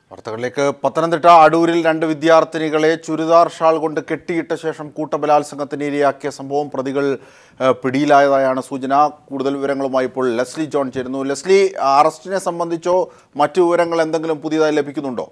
വാർത്തകളിലേക്ക് പത്തനംതിട്ട അടൂരിൽ രണ്ട് വിദ്യാർത്ഥിനികളെ ചുരിദാർ ഷാൾ കൊണ്ട് കെട്ടിയിട്ട ശേഷം കൂട്ടബലാത്സംഗത്തിന് ഇരയാക്കിയ സംഭവം പ്രതികൾ ഏഹ്, പിടിയിലായതായാണ് സൂചന കൂടുതൽ വിവരങ്ങളുമായി ഇപ്പോൾ ലെസ്ലി ജോൺ ചേരുന്നു ലെസ്ലി അറസ്റ്റിനെ സംബന്ധിച്ചോ മറ്റു വിവരങ്ങൾ എന്തെങ്കിലും പുതിയതായി ലഭിക്കുന്നുണ്ടോ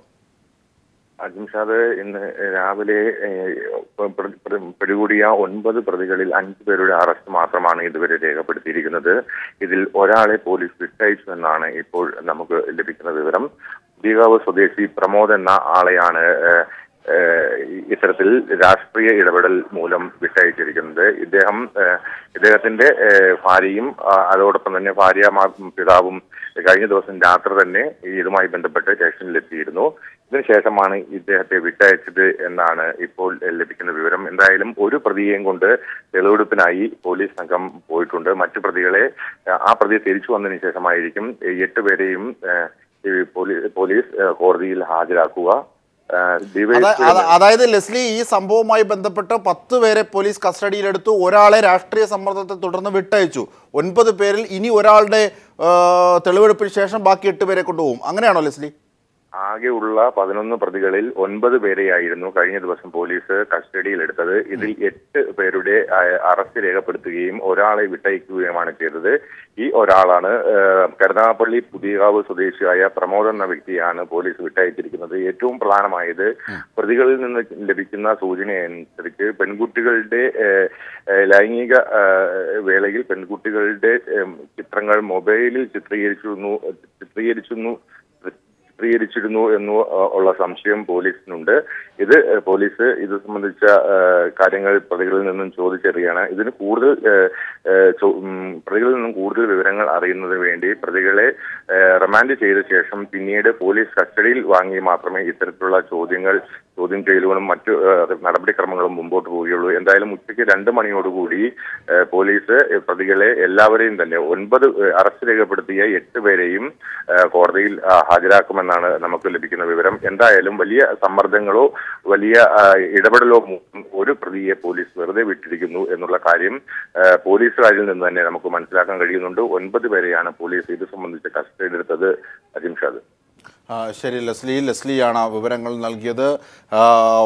അജിംഷാദ് ഇന്ന് രാവിലെ ഏഹ്, പ്ര- പ്ര- പിടികൂടിയ ഒൻപത് പ്രതികളിൽ അഞ്ചു പേരുടെ അറസ്റ്റ് മാത്രമാണ് ഇതുവരെ രേഖപ്പെടുത്തിയിരിക്കുന്നത് ഇതിൽ ഒരാളെ പോലീസ് വിട്ടയച്ചു എന്നാണ് ഇപ്പോൾ നമുക്ക് ലഭിക്കുന്ന വിവരം ദീകാവ് സ്വദേശി പ്രമോദ് എന്ന ആളെയാണ് ഏഹ്, ഏഹ്, ഇത്തരത്തിൽ രാഷ്ട്രീയ ഇടപെടൽ മൂലം വിട്ടയച്ചിരിക്കുന്നത് ഇദ്ദേഹം ഏഹ്, ഇദ്ദേഹത്തിന്റെ ഏഹ്, ഭാര്യയും ആ, അതോടൊപ്പം തന്നെ ഭാര്യ മാ- പിതാവും കഴിഞ്ഞ ദിവസം രാത്രി തന്നെ ഇതുമായി ബന്ധപ്പെട്ട് സ്റ്റേഷനിലെത്തിയിരുന്നു ഇതിനുശേഷമാണ് ഇദ്ദേഹത്തെ വിട്ടയച്ചത് എന്നാണ് ഇപ്പോൾ ലഭിക്കുന്ന വിവരം എന്തായാലും ഒരു പ്രതിയെയും കൊണ്ട് തെളിവെടുപ്പിനായി പോലീസ് സംഘം പോയിട്ടുണ്ട് മറ്റു പ്രതികളെ ആ, ആ പ്രതിയെ തിരിച്ചു വന്നതിന് ശേഷമായിരിക്കും ഈ എട്ട് പേരെയും ഏഹ്, ഈ പോലീ- പോലീസ് ഏഹ്, കോടതിയിൽ ഹാജരാക്കുക ഏഹ്, അതാ- ഡിവൈഎസ്പി അത- അതായത് ലെസ്ലി ഈ സംഭവവുമായി ബന്ധപ്പെട്ട് പത്ത് പേരെ പോലീസ് കസ്റ്റഡിയിലെടുത്തു ഒരാളെ രാഷ്ട്രീയ സമ്മർദ്ദത്തെ തുടർന്ന് വിട്ടയച്ചു ഒൻപത് പേരിൽ ഇനി ഒരാളുടെ ഏഹ്, തെളിവെടുപ്പിന് ശേഷം ബാക്കി എട്ട് പേരെ കൊണ്ടുപോകും അങ്ങനെയാണോ ലെസ്ലി ആകെയുള്ള പതിനൊന്ന് പ്രതികളിൽ ഒൻപത് പേരെയായിരുന്നു കഴിഞ്ഞ ദിവസം പോലീസ് കസ്റ്റഡിയിലെടുത്തത് ഇതിൽ എട്ട് പേരുടെ ആ, അറസ്റ്റ് രേഖപ്പെടുത്തുകയും ഒരാളെ വിട്ടയക്കുകയുമാണ് ചെയ്തത് ഈ ഒരാളാണ് ആ, കരുനാഗപ്പള്ളി പുതിയകാവ് സ്വദേശിയായ പ്രമോദ് എന്ന വ്യക്തിയാണ് പോലീസ് വിട്ടയച്ചിരിക്കുന്നത് ഏറ്റവും പ്രധാനമായത് പ്രതികളിൽ നിന്ന് ലഭിക്കുന്ന സൂചനയനുസരിച്ച് പെൺകുട്ടികളുടെ ആ, ആ, ലൈംഗിക ആ, വേളയിൽ പെൺകുട്ടികളുടെ ഉം, ചിത്രങ്ങൾ മൊബൈലിൽ ചിത്രീകരിച്ചിരുന്നു ചിത്രീകരിച്ചിരുന്നു ചിത്രീകരിച്ചിരുന്നു എന്ന് ഉള്ള സംശയം പോലീസിനുണ്ട് ഇത് ഏഹ്, പോലീസ് ഇത് സംബന്ധിച്ച ഏഹ്, കാര്യങ്ങൾ പ്രതികളിൽ നിന്നും ചോദിച്ചറിയാണ് ഇതിന് കൂടുതൽ ഏഹ്, ഏഹ്, ചോ- ഉം, പ്രതികളിൽ നിന്നും കൂടുതൽ വിവരങ്ങൾ അറിയുന്നതിന് വേണ്ടി പ്രതികളെ ഏഹ്, റിമാൻഡ് ചെയ്ത ശേഷം പിന്നീട് പോലീസ് കസ്റ്റഡിയിൽ വാങ്ങി മാത്രമേ ഇത്തരത്തിലുള്ള ചോദ്യങ്ങൾ ചോദ്യം ചെയ്യലുകളും മറ്റു ഏഹ്, നടപടിക്രമങ്ങളും മുമ്പോട്ട് പോവുകയുള്ളൂ എന്തായാലും ഉച്ചയ്ക്ക് രണ്ട് മണിയോടുകൂടി ഏഹ്, പോലീസ് പ്രതികളെ എല്ലാവരെയും തന്നെ ഒൻപത് ഏഹ്, അറസ്റ്റ് രേഖപ്പെടുത്തിയ എട്ട് പേരെയും ഏഹ്, കോടതിയിൽ ആ, ഹാജരാക്കുമെന്നാണ് നമുക്ക് ലഭിക്കുന്ന വിവരം എന്തായാലും വലിയ സമ്മർദ്ദങ്ങളോ വലിയ ആ, ഇടപെടലോ മൂലം ഒരു പ്രതിയെ പോലീസ് വെറുതെ വിട്ടിരിക്കുന്നു എന്നുള്ള കാര്യം ഏഹ്, പോലീസുകാരിൽ നിന്ന് തന്നെ നമുക്ക് മനസ്സിലാക്കാൻ കഴിയുന്നുണ്ട് ഒൻപത് പേരെയാണ് പോലീസ് ഇത് സംബന്ധിച്ച് കസ്റ്റഡി എടുത്തത് അജിംഷാദ് ആ, ശരി ലെസ്ലി ലെസ്ലിയാണ് ആ വിവരങ്ങൾ നൽകിയത് ആ,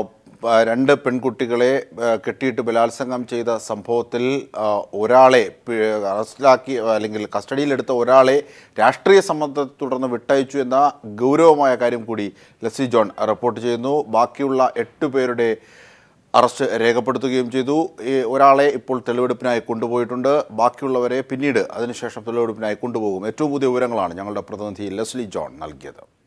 പ- രണ്ട് പെൺകുട്ടികളെ ആ, കെട്ടിയിട്ട് ബലാത്സംഗം ചെയ്ത സംഭവത്തിൽ ആ, ഒരാളെ പി- അറസ്റ്റിലാക്കി അല്ലെങ്കിൽ കസ്റ്റഡിയിലെടുത്ത ഒരാളെ രാഷ്ട്രീയ സമ്മർദ്ദത്തെ തുടർന്ന് വിട്ടയച്ചു എന്ന ഗൗരവമായ കാര്യം കൂടി ലെസ്ലി ജോൺ റിപ്പോർട്ട് ചെയ്യുന്നു ബാക്കിയുള്ള എട്ട് പേരുടെ അറസ്റ്റ് രേഖപ്പെടുത്തുകയും ചെയ്തു ഈ ഒരാളെ ഇപ്പോൾ തെളിവെടുപ്പിനായി കൊണ്ടുപോയിട്ടുണ്ട് ബാക്കിയുള്ളവരെ പിന്നീട് അതിനുശേഷം തെളിവെടുപ്പിനായി കൊണ്ടുപോകും ഏറ്റവും പുതിയ വിവരങ്ങളാണ് ഞങ്ങളുടെ പ്രതിനിധി ലെസ്ലി ജോൺ നൽകിയത്